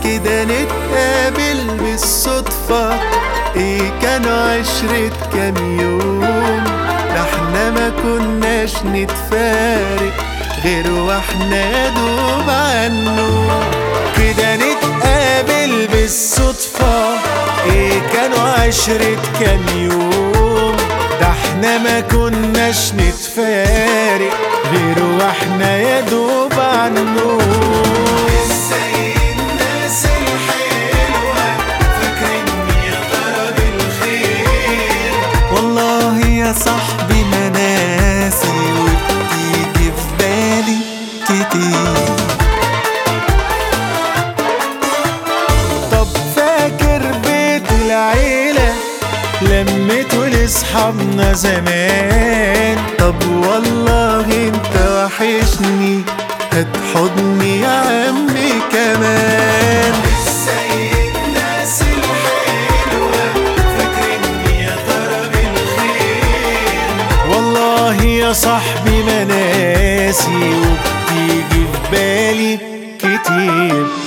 كده نتقابل بالصدفة ايه كانوا عشرة كام يوم ده احنا ما كناش نتفارق غير واحنا يا دوب عنه كده نتقابل بالصدفة ايه كانوا عشرة كام يوم ده احنا ما كناش نتفارق غير واحنا يا دوب عنه ازاي الناس الحلوة فاكريني يا ترى بالخير والله يا صاحبي ما ناسي وبتيجي في بالي كتير طب فاكر بيت العيلة لمته لاصحابنا زمان طب والله انت وحشني هات حضني يا عمي كمان ازاي الناس الحلوة فاكريني يا ترى بالخير والله يا صاحبي ما ناسي وبتيجي في بالي كتير